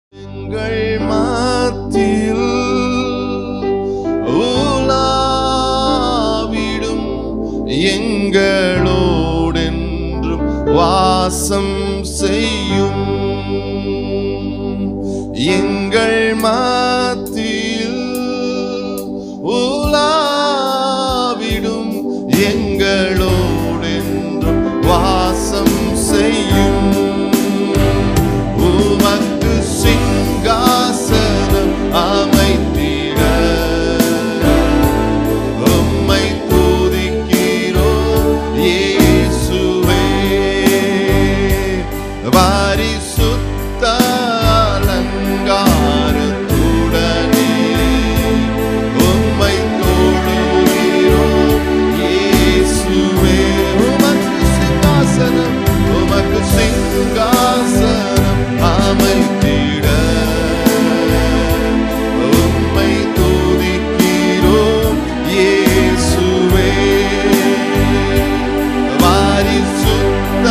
எங்கள் மத்தியில் உலாவிடும் எங்களோடென்றும் வாசம் செய்யும் எங்கள் மத்தியில் உலாவிடும் எங்களோடென்றும் வாசம் செய்யும் உமக்கு சிங்காசனம் அமைத்திட உம்மை துதிக்கிறோம் இயேசுவே பரிசுத்த அலங்காரத்துடனே உம்மை தொழுகிறோம் இயேசுவே உமக்கு சிங்காசனம் உமக்கு சிங்காசனம் அமைத்திட உம்மை துதிக்கிறோம் இயேசுவே பரிசுத்த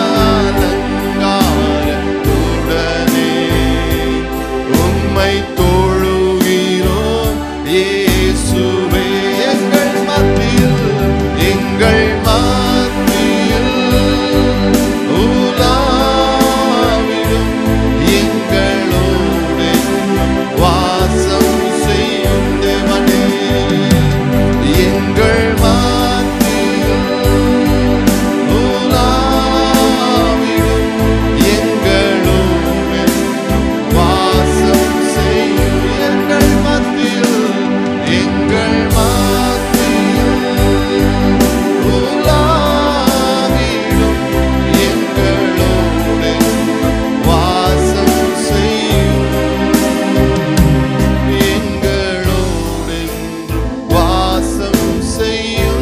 அலங்காரத்துடனே உம்மை தொழுகிறோம் இயேசுவே எங்கள் மத்தியில் எங்கள் மத்தியில் உலாவிடும் எங்களோடு வாசம் செய்யும் தேவனே எங்கள் மத்தியில் உலாவிடும் எங்களோடு வாசம் செய்யும் எங்கள் மத்தியில் எங்கள் மத்தியில் உலாவிடும் எங்களோடு வாசம் செய்யும் எங்களோடு வாசம் செய்யும்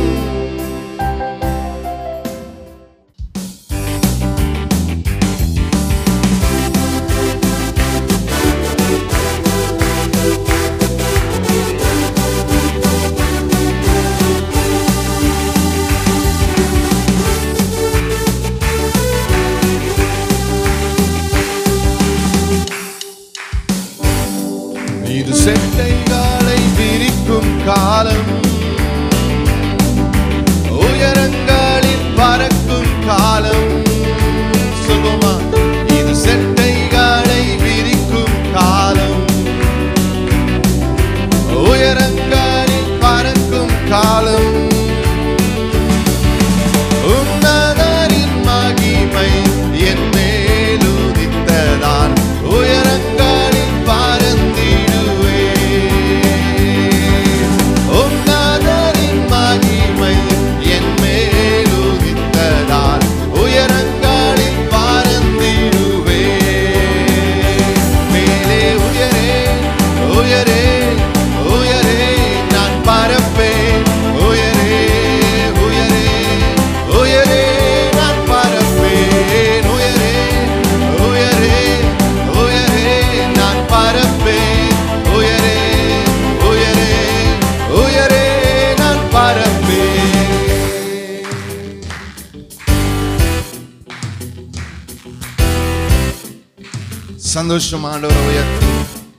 இது செட்டைகளை விரிக்கும் காலம் உயரங்களில் பறக்கும் காலம் சொல்லுமா இது செட்டைகளை விரிக்கும் காலம் உயரங்களில் பறக்கும் காலம் உன்னதரின் மகிமை என் மேலுதித்ததால் உயரங்களில் பறந்திடுவே உன்னதரின் மகிமை என் மேலுதித்ததால் உயரங்களில் பறந்திடுவே மேலே உயரே உயரே உயரே நான் பறப்பேன் உயரே உயரே உயரே நான் பறப்பேன் உயரே உயரே உயரே நான் பறப்பேன் உயரே உயரே உயரே நான் பறப்பேன் சந்தோஷமான ஒரு உயர்த்தி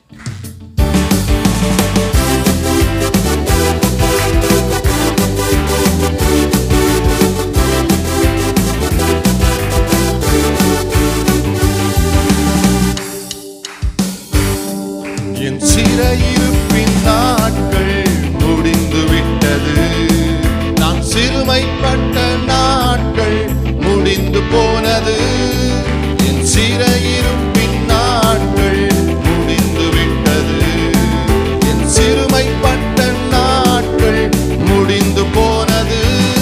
என் சிறையிருப்பின் நாட்கள் முடிந்து விட்டது நான் சிறுமைப்பட்ட நாட்கள் முடிந்து போனது என் சிறையிருப்பின் நாட்கள் முடிந்து விட்டது என் சிறுமைப்பட்ட நாட்கள் முடிந்து போனது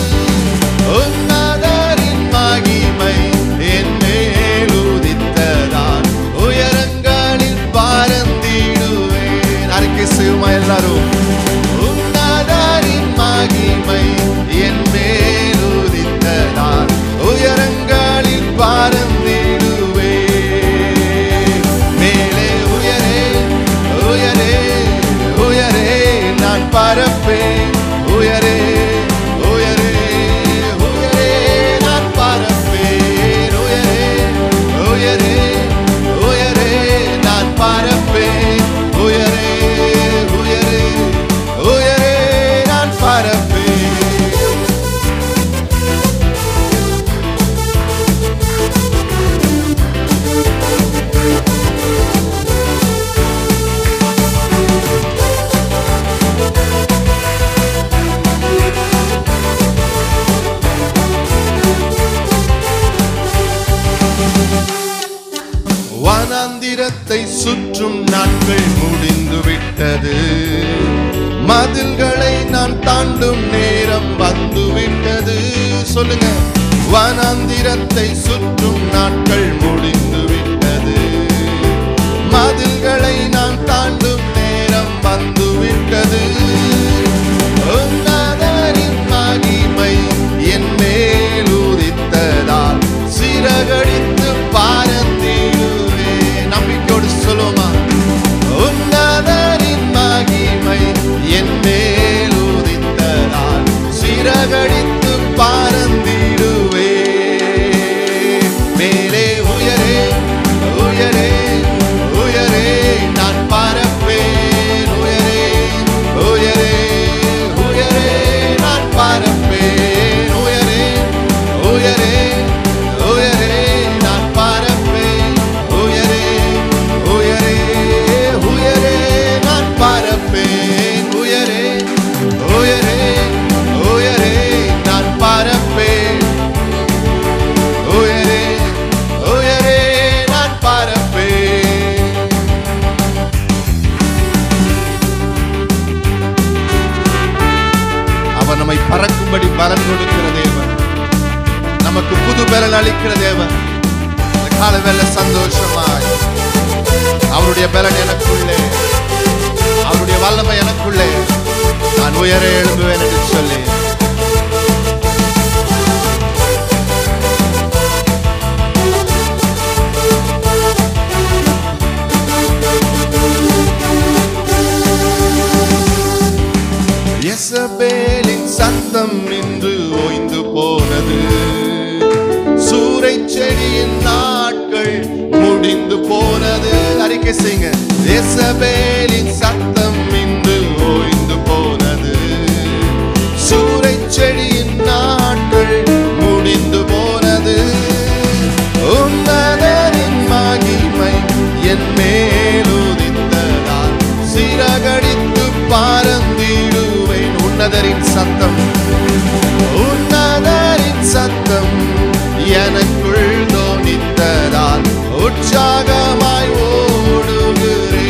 உன்னதரின் மகிமை என் மேல் உதித்ததால் உயரங்களில் பறந்திடுவேன் அறிக்கை செய்யுமா எல்லாரும் உன்னதரின் மகிமை என் மேல் உதித்ததால் உயரங்களில் பறந்திடுவேன் மேலே உயரே உயரே உயரே நான் பறப்பேன் உயரே உயரே உயரே நான் பறப்பேன் உயரே உயரே உயரே நான் பறப்பேன் வனாந்திரத்தை சுற்றும் நாட்கள் முடிந்து விட்டது மதில்களை நான் தாண்டும் நேரம் வந்து விட்டது சொல்லுங்க வனாந்திரத்தை சுற்றும் நாட்கள் முடிந்து விட்டது மதில்களை நான் தாண்டும் நேரம் வந்து விட்டது உன்னதரின் மகிமை என் மேல் உதித்ததால் சிறகடித்து பாரந்திடுவே நம்பிக்கையோடு சொல்லுமா உன்னதரின் மகிமை என் மேல் உதித்ததால் சிறகடித்து பாரந்திடுவே மேலே உயரே உயரே உயரே நான் பரப்பேன் உயரே உயரே உயரே நான் பரப்பேன் உயரே உயரே உயரே நான் பரப்பேன் உயரே உயரே உயரே நான் பரப்பேன் உயரே உயரே உயரே நான் பரப்பேன் உயரே உயரே நான் பரப்பேன் அவர் நம்மை பறக்கும்படி பலன் கொடுக்கிற தேவன் நமக்கு புது பலன் அளிக்கிற தேவன் இந்த காலவேளை சந்தோஷமாய் அவருடைய பலன் எனக்குள்ளே அவருடைய வல்லமை எனக்குள்ளே நான் உயர எழும்புவேன் என்று சொல்லி எசபேலின் சத்தம் இன்று ஓய்ந்து போனது சூறை செடியின் நாட்கள் முடிந்து போனது அறிக்கை செய்யுங்க எசபேலின் சத்தம் இன்று ஓய்ந்து போனது சூறை செடியின் நாட்கள் முடிந்து போனது உன்னதரின் மகிமை என் மேல் உதித்ததால் சிறகடித்து பாரந்திடுவேன் உன்னதரின் சத்தம் உன்னதரின் சத்தம் எனக்குள் தோணித்ததால் உற்சாகமாய் ஓடுகிறேன்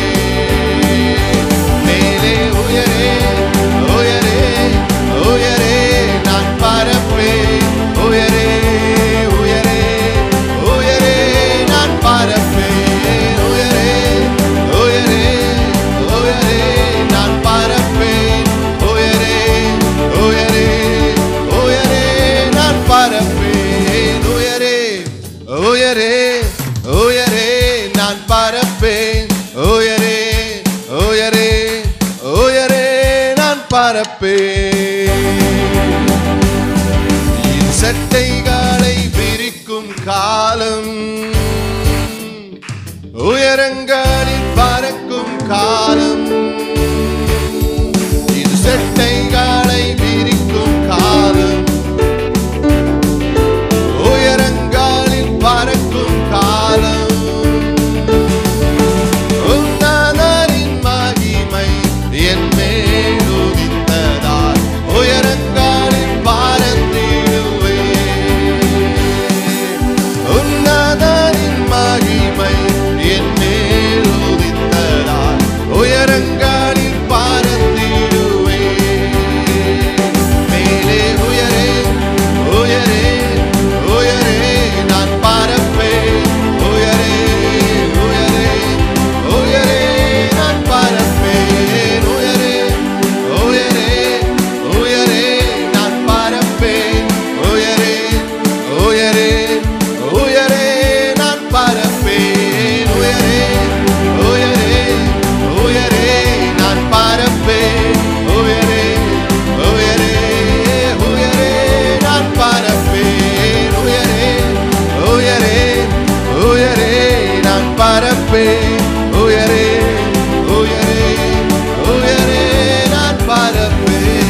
மேலே உயரே உயரே உயரே நான் பரப்பேன் உயரே உயரே உயரே நான் பரப்பேன் உயரே உயரே உயரே நான் பரப்பேன் உயரே உயரே உயரே நான் பரப்பேன் உயரே உயரே உயரே நான் பரப்பேன் உயரே உயரே உயரே நான் பரப்பேன் என் சட்டைகளை விரிக்கும் காலம் உயரங்களில் பறக்கும் காலம் இது சட்டைகளை விரிக்கும் காலம் உயரங்களில் பறக்கும் காலம் உன்னதரின் மகிமை என் மேல் உதித்ததால் உயரங்களில் பறந்திடுவே உன்னதரின் மகிமை என் மேல் உதித்ததால் உயரங்களில் பறந்திடுவே மேலே உயரே உயரே உயரே நான் பரப்பேன் உயரே உயரே உயரே நான் பரப்பேன் உயரே உயரே உயரே நான் பரப்பேன் உயரே உயரே உயரே நான் பரப்பேன் உயரே உயரே உயரே நான் பரப்பேன் உயரே உயரே உயரே நான் பரப்பேன் உயரே உயரே உயரே நான் பரப்பேன் உயரே உயரே உயரே நான் பரப்பேன்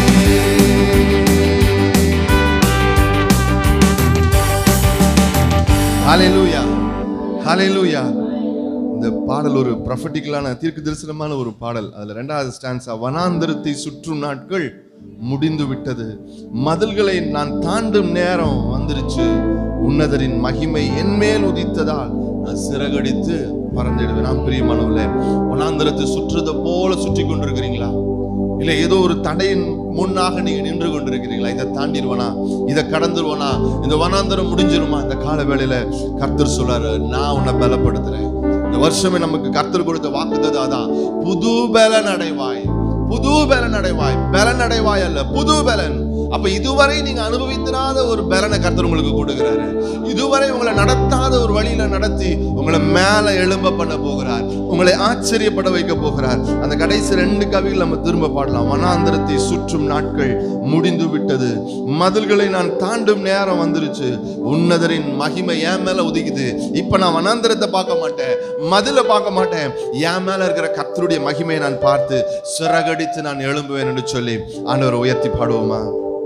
ஹalleluya ஹalleluya இந்த பாடல் ஒரு ப்ரொஃபட்டிக்கலான தீர்க்க தரிசனமான ஒரு பாடல் அதுல ரெண்டாவது ஸ்டான்ஸா வனாந்தரத்தை சுற்றும் நாட்கள் முடிந்து விட்டது மதில்களை நான் தாண்டும் நேரம் வந்துருச்சு உன்னதரின் மகிமை என் மேல் உதித்ததால் நான் சிறகடித்து பறந்துடுவேன் நான் பிரியமானவர்களே வனாந்திரத்தை சுற்றுறதை போல சுற்றி கொண்டிருக்கிறீங்களா இல்ல ஏதோ ஒரு தடையின் முன்னாக நீங்க நின்று கொண்டிருக்கிறீங்களா இதை தாண்டிடுவானா இதை கடந்துருவானா இந்த வனாந்தரம் முடிஞ்சிருமா இந்த கால வேளையில கர்த்தர் சொல்றாரு நான் உன்னை பலப்படுத்துறேன் இந்த வருஷமே நமக்கு கர்த்தர் கொடுத்த வாக்குத்தது அதான் புது பலன் அடைவாய் புது பலன் அடைவாய் பலன் அடைவாய் அல்ல புது பலன் அப்ப இதுவரை நீங்க அனுபவித்திராத ஒரு பலனை கர்த்தர் உங்களுக்கு கொடுக்கிறாரு இதுவரை உங்களை நடத்தாத ஒரு வழியில நடத்தி உங்களை மேல எழும்ப பண்ண போகிறார் உங்களை ஆச்சரியப்பட வைக்க போகிறார் அந்த கடைசி ரெண்டு கவிகள் நம்ம திரும்ப பாடலாம் வனாந்திரத்தை சுற்றும் நாட்கள் முடிந்து விட்டது மதில்களை நான் தாண்டும் நேரம் வந்துருச்சு உன்னதரின் மகிமை என் மேல உதிக்குது இப்ப நான் வனாந்திரத்தை பார்க்க மாட்டேன் மதில பார்க்க மாட்டேன் என் மேல இருக்கிற கர்த்தருடைய மகிமையை நான் பார்த்து சிறகடித்து நான் எழும்புவேன் என்று சொல்லி ஆண்டவரை உயர்த்தி பாடுவோமா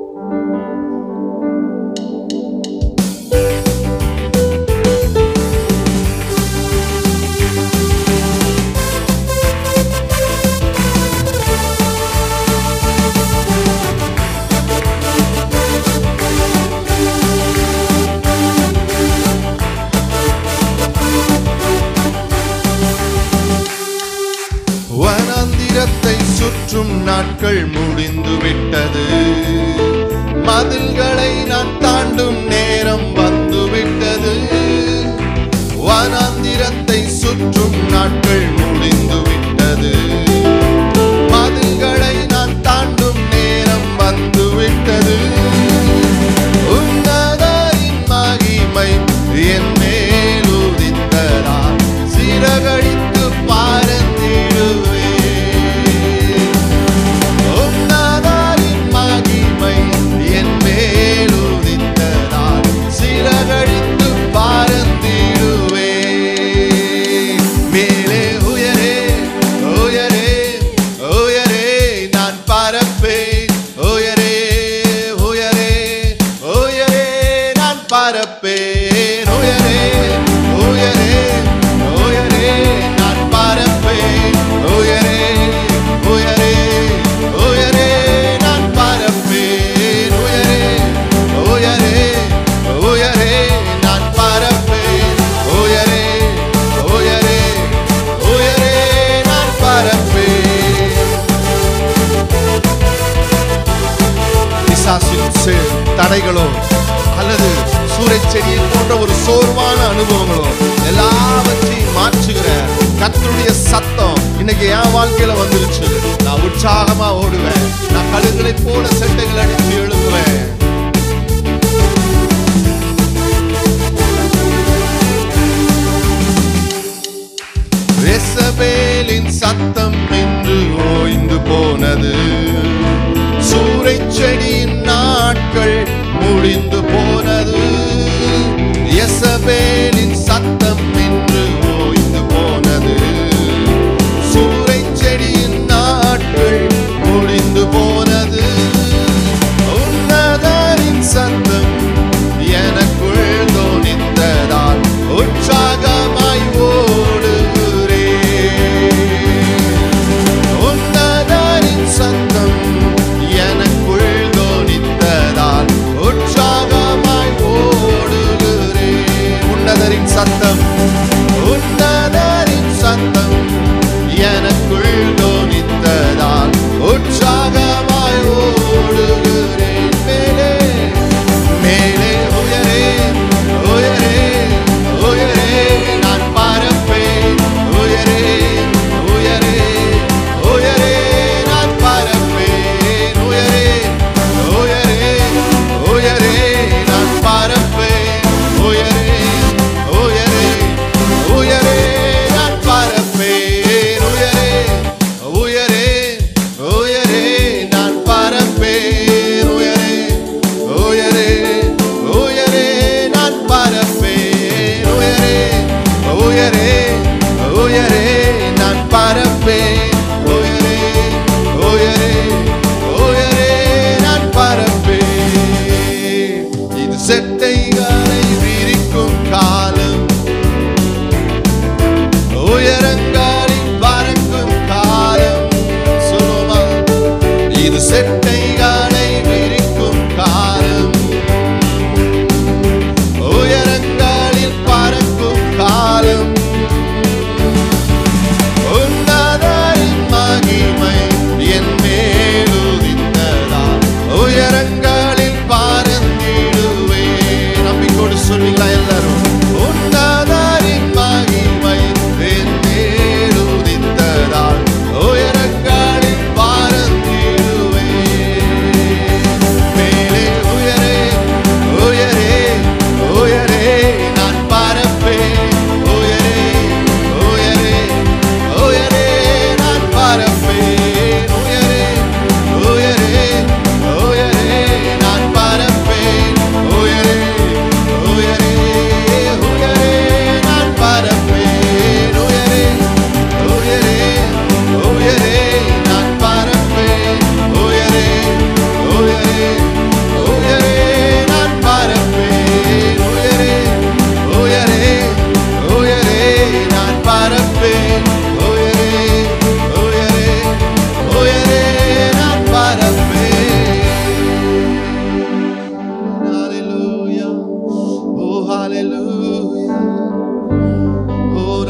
வனாந்திரத்தை சுற்றும் நாட்கள் முடிந்து விட்டது மதில்களை நான் தாண்டும் நேரம் வந்து விட்டது வனாந்திரத்தை சுற்றும் நாட்கள் முடிந்து விட்டது மதில்களை நான் தாண்டும் நேரம் வந்து விட்டது உன்னதரின் மகிமை என் மேல் உதித்ததால் சிறகடித்து பறந்திடுவே உன்னதரின் மகிமை என் மேல் உதித்ததால் சிறகடித்து பறந்திடுவே மேலே உயரே உயரே உயரே நான் பறப்பேன் உயரே உயரே உயரே நான் பறப்பேன் உயரே உயரே உயரே நான் பறப்பேன் உயரே உயரே உயரே நான் பறப்பேன் உயரே உயரே உயரே நான் பறப்பேன் உயரே உயரே உயரே நான் பறப்பேன் பிசாசின் செ- தடைகளோ அல்லது சூறைச்செடியை போன்ற ஒரு சோர்வான அனுபவங்களோ எல்லாவற்றையும் மாற்றுகிற கர்த்தருடைய சத்தம் இன்னைக்கு என் வாழ்க்கையில வந்துருச்சு நான் உற்சாகமா ஓடுவேன் நான் கழுகுகளை போல செட்டைகள் அடித்து எழுதுவேன் ரெசபேலின் சத்தம் இன்று ஓய்ந்து போனது சூறைச் செடியின் நாட்கள் முடிந்து போனது எசபேலின் சத்தம் இன்று ஓய்ந்து போனது சூறைச் செடியின் நாட்கள் முடிந்து போனது உன்னதரின் சத்தம் எனக்குள் தோணித்ததால் உற்சாகமாய் ஓடுகிறேன் உன்னதரின் சத்தம் எனக்குள் தோணித்ததால் உற்சாக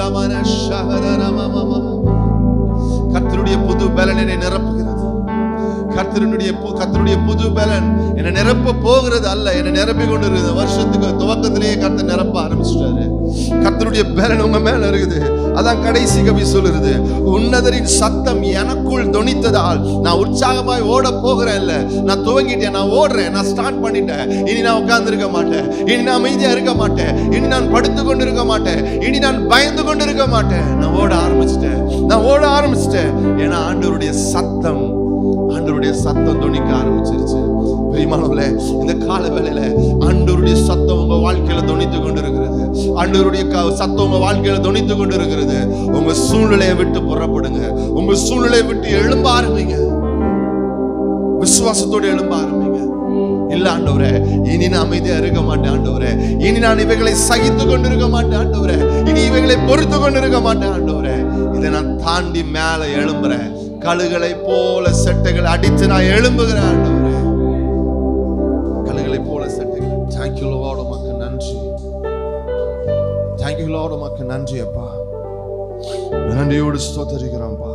ரமன ஷஹரமமம. கர்த்தருடைய புது பலன் என்னை நிரப்புகிறது கர்த்தருடைய பு- கர்த்தருடைய புது பலன் என்னை நிரப்ப போகிறது அல்ல என்னை நிரப்பி கொண்டு இருக்குது வருஷத்துக்கு துவக்கத்திலேயே கர்த்தர் நிரப்ப ஆரம்பிச்சிட்டாரு கர்த்தருடைய பலன் உங்க மேல இருக்குது அதான் கடைசி கவி சொல்லுறது உன்னதரின் சத்தம் எனக்குள் தொனித்ததால் நான் உற்சாகமாய் ஓட போகிறேன் இல்ல நான் துவங்கிட்டேன் நான் ஓடுறேன் நான் ஸ்டார்ட் பண்ணிட்டேன் இனி நான் உட்கார்ந்து இருக்க மாட்டேன் இனி நான் அமைதியா இருக்க மாட்டேன் இனி நான் படுத்து கொண்டு இருக்க மாட்டேன் இனி நான் பயந்து கொண்டு இருக்க மாட்டேன் நான் ஓட ஆரம்பிச்சிட்டேன் நான் ஓட ஆரம்பிச்சிட்டேன் ஏன்னா ஆண்டவருடைய சத்தம் ஆண்டவருடைய சத்தம் துணிக்க ஆரம்பிச்சிருச்சு பிரியமானவர்களே இந்த கால வேளையில ஆண்டவருடைய சத்தம் உங்க வாழ்க்கையில துணித்து கொண்டு இருக்கிறது ஆண்டவருடைய க- சத்தம் உங்க வாழ்க்கையில துணித்து கொண்டு இருக்கிறது உங்க சூழ்நிலையை விட்டு புறப்படுங்க உங்க சூழ்நிலையை விட்டு எழும்ப ஆரம்பிங்க விசுவாசத்தோடு எழும்ப ஆரம்பிங்க இல்ல ஆண்டவரே இனி நான் அமைதியா இருக்க மாட்டேன் ஆண்டவரே இனி நான் இவைகளை சகித்து கொண்டிருக்க மாட்டேன் ஆண்டவரே இனி இவைகளை பொறுத்து கொண்டிருக்க மாட்டேன் ஆண்டவரே இதை நான் தாண்டி மேல எழும்புறேன் கழுகளை போல செட்டைகளை அடித்து நான் எழும்புகிறேன் ஆண்டவரே கழுகளை போல செட்டைகள் தேங்க்யூ லோட உமக்கு நன்றி தேங்க்யூ லோட உமக்கு நன்றி அப்பா நன்றியோடு ஸ்தோத்தரிக்கிறோம்ப்பா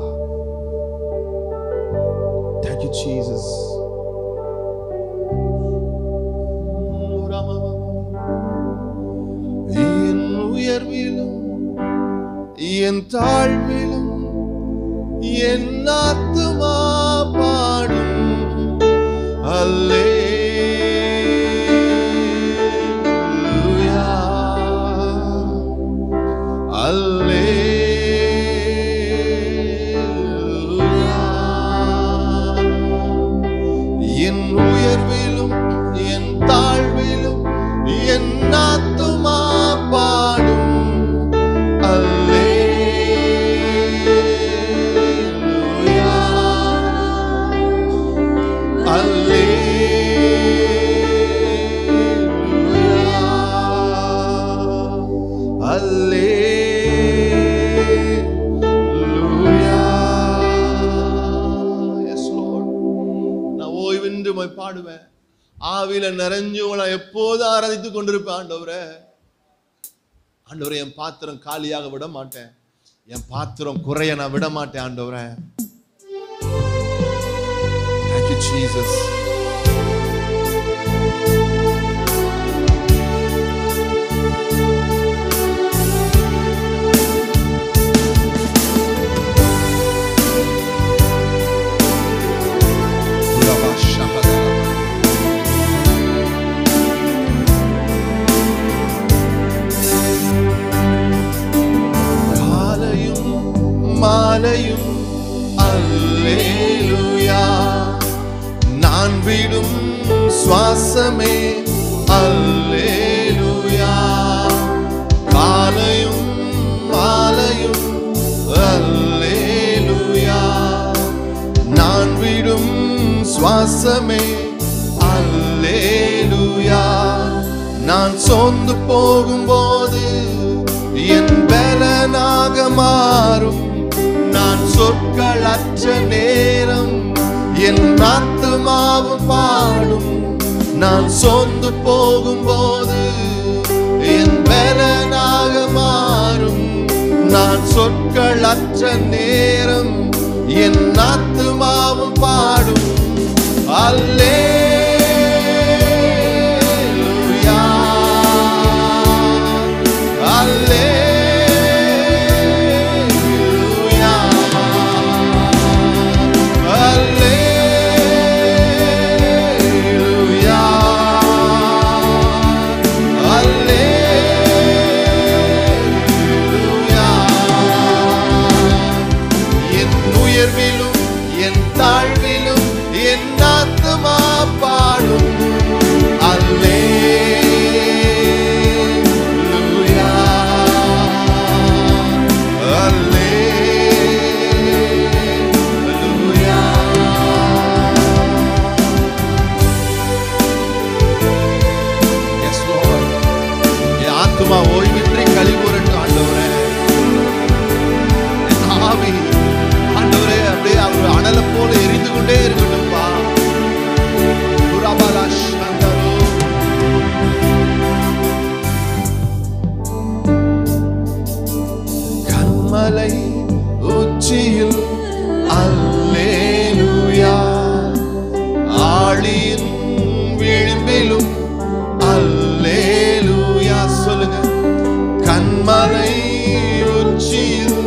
தேங்க்யூ ஜீசஸ் என் உயர்விலும் என் தாழ்விலும் என் ஆத்துமா பாடும் அல்லேலூயா அல்லேலூயா என் உயர்விலும் என் தாழ்விலும் என் ஆத்துமா பாடும் அல்லேலூயா அல்லேலூயா அல்லேலூயா எஸ் லார்ட் நான் ஓய்வின்றி உம்மை பாடுவேன் ஆவியில நிறைஞ்சு உங்களை எப்போதும் ஆராதித்துக் கொண்டிருப்பேன் ஆண்டவரே ஆண்டவரே என் பாத்திரம் காலியாக விட மாட்டேன் என் பாத்திரம் குறைய நான் விட மாட்டேன் ஆண்டவரே Thank you, Jesus. காலையும் மாலையும் அல்லேலூயா நான் விடும் சுவாசமே அல்லேலூயா காலையும் மாலையும் அல்லேலூயா நான் விடும் சுவாசமே அல்லேலூயா நான் சோர்ந்து போகும்போது என் பலனாக மாறும் நான் சொற்களற்ற நேரம் என் ஆத்துமாவும் பாடும் நான் சோர்ந்து போகும்போது என் பலனாக மாறும் நான் சொற்களற்ற நேரம் என் ஆத்துமாவும் பாடும் அல்லேலூயா அல்லேலூயா அல்லேலூயா அல்லேலூயா என் உயர்விலும் என் தாழ்விலும் என் ஆத்துமா பாடும் அல்லேலூயா அல்லேலூயா Yes, Lord. என் ஆத்துமா ஓய்வின்றி கழிவுறட்டும் ஆண்டவரே என் ஆவி ஆண்டவரே அப்படியே அவர் அனலை போல எரிந்து கொண்டே இருக்கட்டும்பா புறாபாலா சந்தரு. உச்சியில் அல்லேலூயா ஆழியின் விளிம்பிலும் அல்லேலூயா சொல்லுங்க கண்மலை உச்சியில்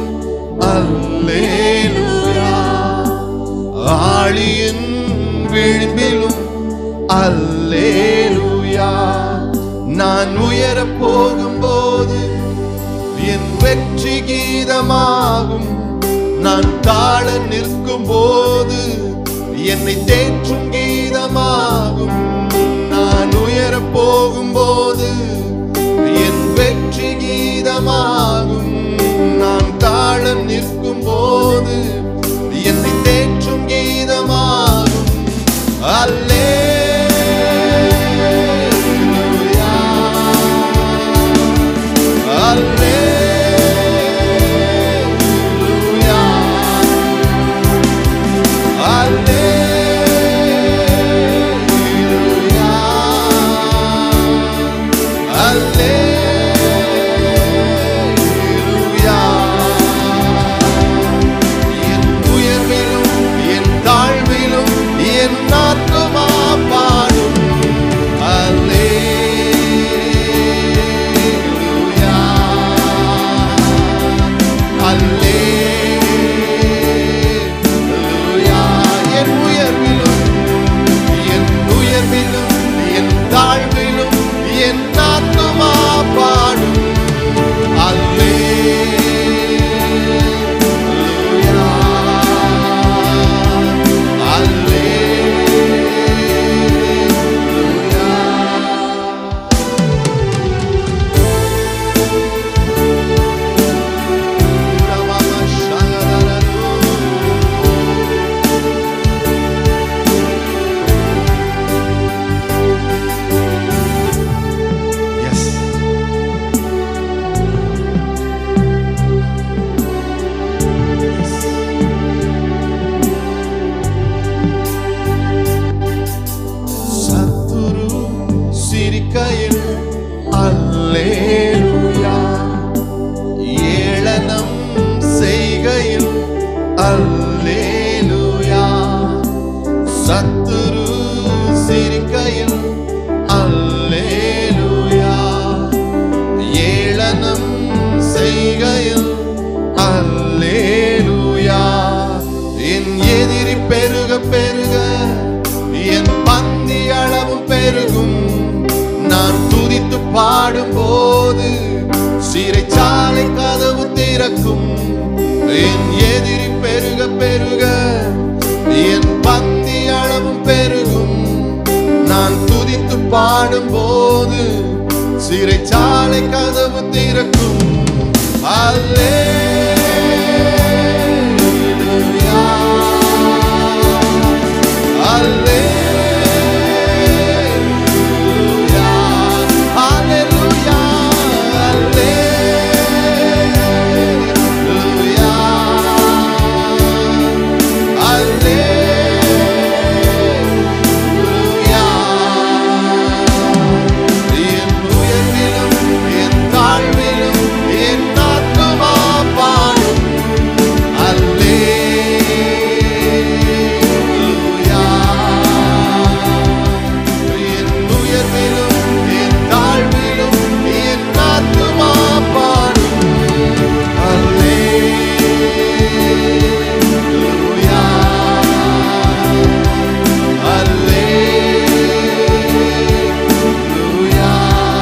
அல்லேலூயா ஆழியின் விளிம்பிலும் அல்லேலூயா நான் உயர போகும்போது என் வெற்றி கீதமாகும் நான் தாழ நிற்கும் போது என்னை தேற்றும் கீதமாகும் நான் உயர போகும்போது என் வெற்றி கீதமாகும் நான் தாழ நிற்கும் போது என்னை தேற்றும் கீதமாகும் என் உயர்விலும் என் தாழ்விலும் என் ஆத்துமா பாடும் அல்லேலூயா அல்லேலூயா என் உயர்விலும் என் உயர்விலும் என் தாழ்விலும் என் ஆத்துமா பாடும் அல்லேலூயா Yes. சத்துரு சிரிக்கையில் அல்லேலூயா ஏளனம் செய்கையில் அல்லேலூயா சத்துரு சிரிக்கையில் அல்லேலூயா ஏளனம் செய்கையில் அல்லேலூயா என் எதிரி பெருக பெருக என் பந்தி அளவும் பெருகும் நான் துதித்து பாடும்போது சிறைச்சாலை கதவு திறக்கும் என் எதிரி பெருக பெருக என் பந்தி அளவும் பெருகும் நான் துதித்து பாடும்போது சிறைச்சாலை கதவு திறக்கும் அல்லேலூயா அல்லேலூயா அல்லேலூயா அல்லேலூயா அல்லேலூயா என் உயர்விலும் என் தாழ்விலும் என் ஆத்துமா பாடும் அல்லேலூயா என் உயர்விலும் என் தாழ்விலும் என் ஆத்துமா பாடும் அல்லேலூயா அல்லேலூயா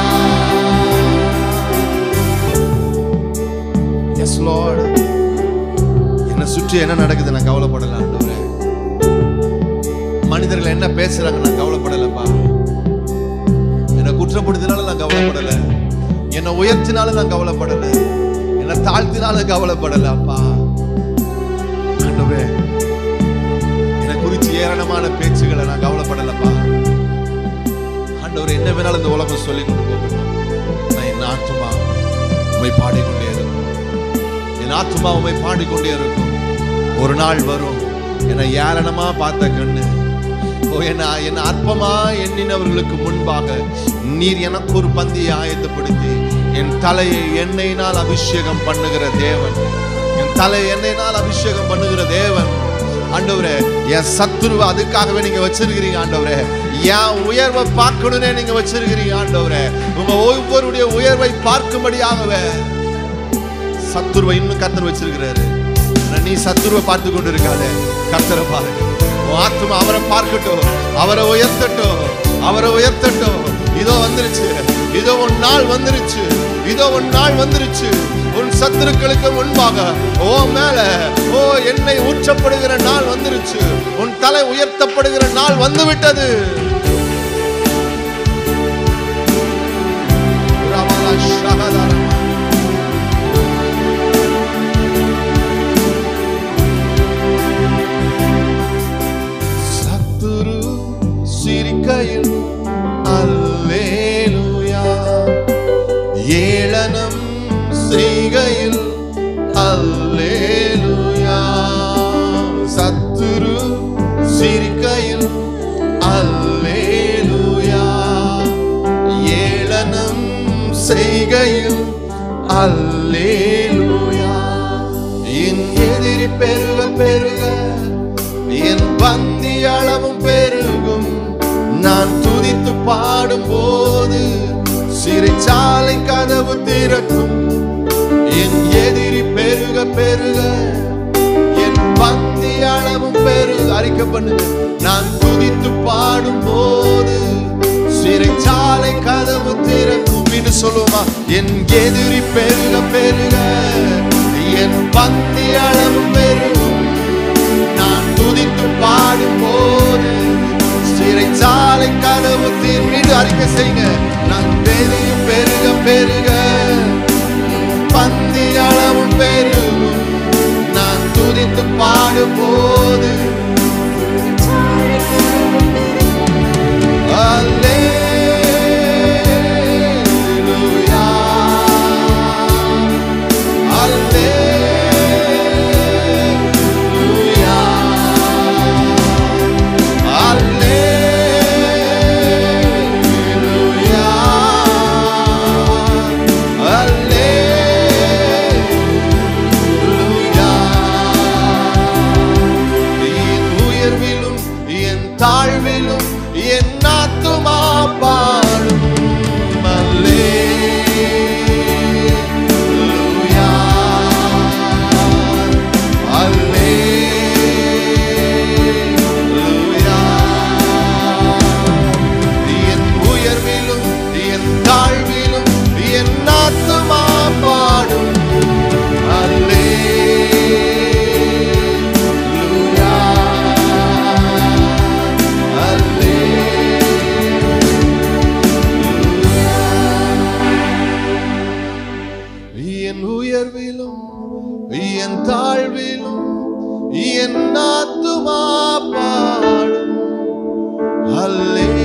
எஸ் லார்ட் என்னை சுற்றி என்ன நடக்குது நான் கவலைப்படல ஆண்டவரே மனிதர்கள் என்ன பேசுறாங்க நான் கவலைப்படலப்பா என்னை குற்றப்படுத்தினாலும் நான் கவலைப்படல என்னை உயர்த்தினாலும் நான் கவலைப்படல என்னை தாழ்த்தினாலும் கவலைப்படல அப்பா ஆண்டவரே என்னை குறித்து ஏராளமான பேச்சுகளை நான் கவலைப்படலப்பா ஆண்டவரே என்ன வேணாலும் இந்த உலகம் சொல்லி கொண்டு போகட்டும் நான் என் ஆத்துமா உண்மை பாடிக்கொண்டே இருக்கும் என் ஆத்துமா உண்மை பாடிக்கொண்டே இருக்கும் ஒரு நாள் வரும் என்னை ஏளனமா பார்த்த கண்ணு ஓ என்ன என் அற்பமா எண்ணினவர்களுக்கு முன்பாக நீர் எனக்கு ஒரு பந்தியை ஆயத்தப்படுத்தி என் தலையை எண்ணெயினால் அபிஷேகம் பண்ணுகிற தேவன் என் தலை எண்ணெயினால் அபிஷேகம் பண்ணுகிற தேவன் ஆண்டவரே என் சத்துருவை அதுக்காகவே நீங்க வச்சிருக்கிறீங்க ஆண்டவரே என் உயர்வை பார்க்கணும்னே நீங்க வச்சிருக்கிறீங்க ஆண்டவரே உங்க ஒவ்வொருடைய உயர்வை பார்க்கும்படியாகவே சத்துருவை இன்னும் கத்தர் வச்சிருக்கிறாரு ஆனா நீ சத்துருவை பார்த்து கொண்டு இருக்காதே கத்தரை பாரு உன் ஆத்துமா அவரை பார்க்கட்டும் அவரை உயர்த்தட்டும் அவரை உயர்த்தட்டும் இதோ வந்துருச்சு இதோ உன் நாள் வந்துருச்சு இதோ உன் நாள் வந்துருச்சு உன் சத்துருக்களுக்கு முன்பாக ஓ மேல ஓ எண்ணெய் ஊற்றப்படுகிற நாள் வந்துருச்சு உன் தலை உயர்த்தப்படுகிற நாள் வந்து விட்டது ரமலா ஷகதரமா. சத்துரு சிரிக்கையில் அல்லேலூயா ஏளனம் செய்கையில் அல்லேலூயா சத்துரு சிரிக்கையில் அல்லேலூயா ஏளனம் செய்கையில் அல்லேலூயா என் எதிரி பெருக பெருக என் பந்தி அளவும் பெருகும் நான் துதித்து பாடும்போது சிறைச்சாலை கதவு திறக்கும் என் எதிரி பெருக பெருக என் பந்தி அளவும் பெருக அறிக்கை பண்ணுங்க நான் துதித்து பாடும்போது சிறைச்சாலை கதவு திறக்கும் என்று சொல்லுவோமா என் எதிரி பெருக பெருக என் பந்தி அளவு பெருகும் நான் துதித்து பாடும்போது சிறைச்சாலை கதவு மீது அறிக்கை செய்யுங்க நான் பெரிய பெருக பெருக பந்தி அளவும் பெருகும் நான் துதித்து பாடும்போது அல்லேலூயா அல்லேலூயா அல்லேலூயா அல்லேலூயா என் உயர்விலும் என் தாழ்விலும் என் ஆத்துமா பாடும் அல்லேலூயா அல்லேலூயா என் உயர்விலும் என் தாழ்விலும் என் ஆத்துமா பாடும் அல்லேலூயா அல்லேலூயா என் உயர்விலும் என் தாழ்விலும் என் ஆத்துமா பாடும் அல்லே